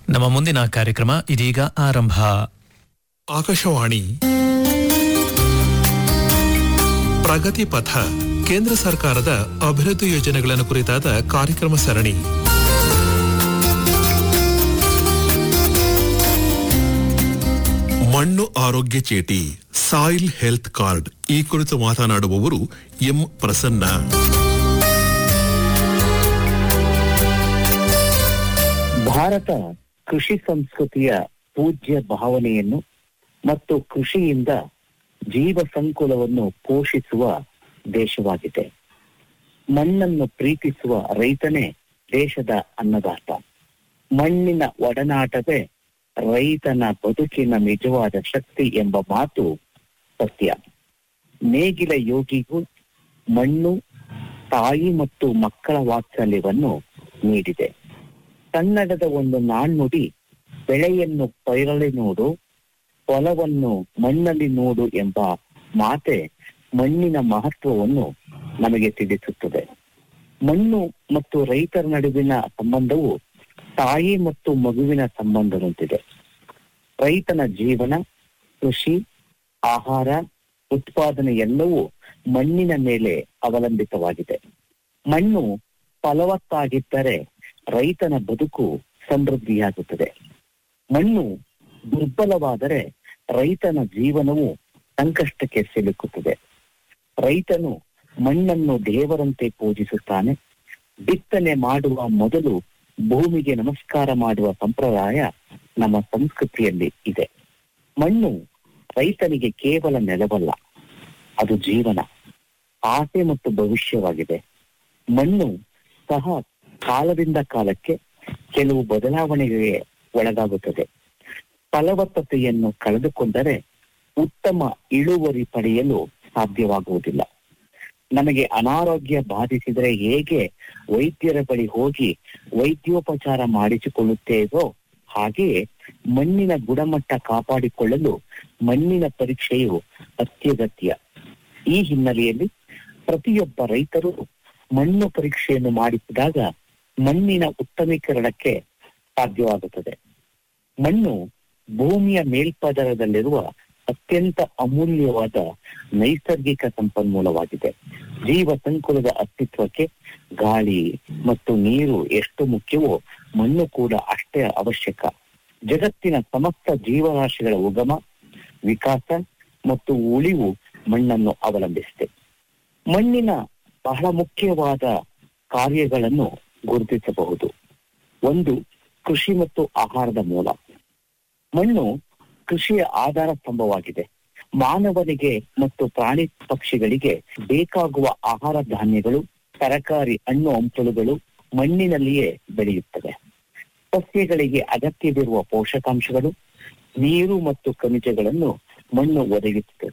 ನಮ್ಮ ಮುಂದಿನ ಕಾರ್ಯಕ್ರಮ ಇದೀಗ ಆರಂಭ ಆಕಾಶವಾಣಿ ಪ್ರಗತಿ ಪಥ ಕೇಂದ್ರ ಸರ್ಕಾರದ ಅಭಿವೃದ್ಧಿ ಯೋಜನೆಗಳನ್ನು ಕುರಿತಾದ ಕಾರ್ಯಕ್ರಮ ಸರಣಿ ಮಣ್ಣು ಆರೋಗ್ಯ ಚೇಟಿ ಸಾಯಿಲ್ ಹೆಲ್ತ್ ಕಾರ್ಡ್ ಈ ಕುರಿತು ಮಾತನಾಡುವವರು ಎಂ ಪ್ರಸನ್ನ ಭಾರತ ಕೃಷಿ ಸಂಸ್ಕೃತಿಯ ಪೂಜ್ಯ ಭಾವನೆಯನ್ನು ಮತ್ತು ಕೃಷಿಯಿಂದ ಜೀವ ಸಂಕುಲವನ್ನು ಪೋಷಿಸುವ ದೇಶವಾಗಿದೆ ಮಣ್ಣನ್ನು ಪ್ರೀತಿಸುವ ರೈತನೇ ದೇಶದ ಅನ್ನದಾತ ಮಣ್ಣಿನ ಒಡನಾಟವೇ ರೈತನ ಬದುಕಿನ ನಿಜವಾದ ಶಕ್ತಿ ಎಂಬ ಮಾತು ಸತ್ಯ ನೇಗಿಲ ಯೋಗಿಗೂ ಮಣ್ಣು ತಾಯಿ ಮತ್ತು ಮಕ್ಕಳ ವಾತ್ಸಲ್ಯವನ್ನು ನೀಡಿದೆ ಕನ್ನಡದ ಒಂದು ನಾಣ್ಣುಡಿ ಬೆಳೆಯನ್ನು ಪೈರಳಿ ನೋಡು ಹೊಲವನ್ನು ಮಣ್ಣಲ್ಲಿ ನೋಡು ಎಂಬ ಮಾತೆ ಮಣ್ಣಿನ ಮಹತ್ವವನ್ನು ನಮಗೆ ತಿಳಿಸುತ್ತದೆ ಮಣ್ಣು ಮತ್ತು ರೈತರ ನಡುವಿನ ಸಂಬಂಧವು ತಾಯಿ ಮತ್ತು ಮಗುವಿನ ಸಂಬಂಧದಂತಿದೆ ರೈತನ ಜೀವನ ಕೃಷಿ ಆಹಾರ ಉತ್ಪಾದನೆ ಎಲ್ಲವೂ ಮಣ್ಣಿನ ಮೇಲೆ ಅವಲಂಬಿತವಾಗಿದೆ ಮಣ್ಣು ಫಲವತ್ತಾಗಿದ್ದರೆ ರೈತನ ಬದುಕು ಸಮೃದ್ಧಿಯಾಗುತ್ತದೆ ಮಣ್ಣು ದುರ್ಬಲವಾದರೆ ರೈತನ ಜೀವನವು ಸಂಕಷ್ಟಕ್ಕೆ ಸಿಲುಕುತ್ತದೆ ರೈತನು ಮಣ್ಣನ್ನು ದೇವರಂತೆ ಪೂಜಿಸುತ್ತಾನೆ ಬಿತ್ತನೆ ಮಾಡುವ ಮೊದಲು ಭೂಮಿಗೆ ನಮಸ್ಕಾರ ಮಾಡುವ ಸಂಪ್ರದಾಯ ನಮ್ಮ ಸಂಸ್ಕೃತಿಯಲ್ಲಿ ಇದೆ ಮಣ್ಣು ರೈತನಿಗೆ ಕೇವಲ ನೆಲವಲ್ಲ ಅದು ಜೀವನ ಆಸೆ ಮತ್ತು ಭವಿಷ್ಯವಾಗಿದೆ ಮಣ್ಣು ಸಹ ಕಾಲದಿಂದ ಕಾಲಕ್ಕೆ ಕೆಲವು ಬದಲಾವಣೆಗೆ ಒಳಗಾಗುತ್ತದೆ ಫಲವತ್ತತೆಯನ್ನು ಕಳೆದುಕೊಂಡರೆ ಉತ್ತಮ ಇಳುವರಿ ಪಡೆಯಲು ಸಾಧ್ಯವಾಗುವುದಿಲ್ಲ ನಮಗೆ ಅನಾರೋಗ್ಯ ಬಾಧಿಸಿದರೆ ಹೇಗೆ ವೈದ್ಯರ ಬಳಿ ಹೋಗಿ ವೈದ್ಯೋಪಚಾರ ಮಾಡಿಸಿಕೊಳ್ಳುತ್ತೇವೋ ಹಾಗೆಯೇ ಮಣ್ಣಿನ ಗುಣಮಟ್ಟ ಕಾಪಾಡಿಕೊಳ್ಳಲು ಮಣ್ಣಿನ ಪರೀಕ್ಷೆಯು ಅತ್ಯಗತ್ಯ ಈ ಹಿನ್ನೆಲೆಯಲ್ಲಿ ಪ್ರತಿಯೊಬ್ಬ ರೈತರು ಮಣ್ಣು ಪರೀಕ್ಷೆಯನ್ನು ಮಾಡಿಸಿದಾಗ ಮಣ್ಣಿನ ಉತ್ತಮೀಕರಣಕ್ಕೆ ಸಾಧ್ಯವಾಗುತ್ತದೆ ಮಣ್ಣು ಭೂಮಿಯ ಮೇಲ್ಪದರದಲ್ಲಿರುವ ಅತ್ಯಂತ ಅಮೂಲ್ಯವಾದ ನೈಸರ್ಗಿಕ ಸಂಪನ್ಮೂಲವಾಗಿದೆ ಜೀವ ಸಂಕುಲದ ಅಸ್ತಿತ್ವಕ್ಕೆ ಗಾಳಿ ಮತ್ತು ನೀರು ಎಷ್ಟು ಮುಖ್ಯವೋ ಮಣ್ಣು ಕೂಡ ಅಷ್ಟೇ ಅವಶ್ಯಕ ಜಗತ್ತಿನ ಸಮಸ್ತ ಜೀವರಾಶಿಗಳ ಉಗಮ ವಿಕಾಸ ಮತ್ತು ಉಳಿವು ಮಣ್ಣನ್ನು ಅವಲಂಬಿಸಿದೆ ಮಣ್ಣಿನ ಬಹಳ ಮುಖ್ಯವಾದ ಕಾರ್ಯಗಳನ್ನು ಗುರುತಿಸಬಹುದು ಒಂದು ಕೃಷಿ ಮತ್ತು ಆಹಾರದ ಮೂಲ ಮಣ್ಣು ಕೃಷಿಯ ಆಧಾರ ಸ್ತಂಭವಾಗಿದೆ ಮಾನವನಿಗೆ ಮತ್ತು ಪ್ರಾಣಿ ಪಕ್ಷಿಗಳಿಗೆ ಬೇಕಾಗುವ ಆಹಾರ ಧಾನ್ಯಗಳು ತರಕಾರಿ ಹಣ್ಣು ಹಂಪಲುಗಳು ಮಣ್ಣಿನಲ್ಲಿಯೇ ಬೆಳೆಯುತ್ತವೆ ಸಸ್ಯಗಳಿಗೆ ಅಗತ್ಯವಿರುವ ಪೋಷಕಾಂಶಗಳು ನೀರು ಮತ್ತು ಖನಿಜಗಳನ್ನು ಮಣ್ಣು ಒದಗಿಸುತ್ತದೆ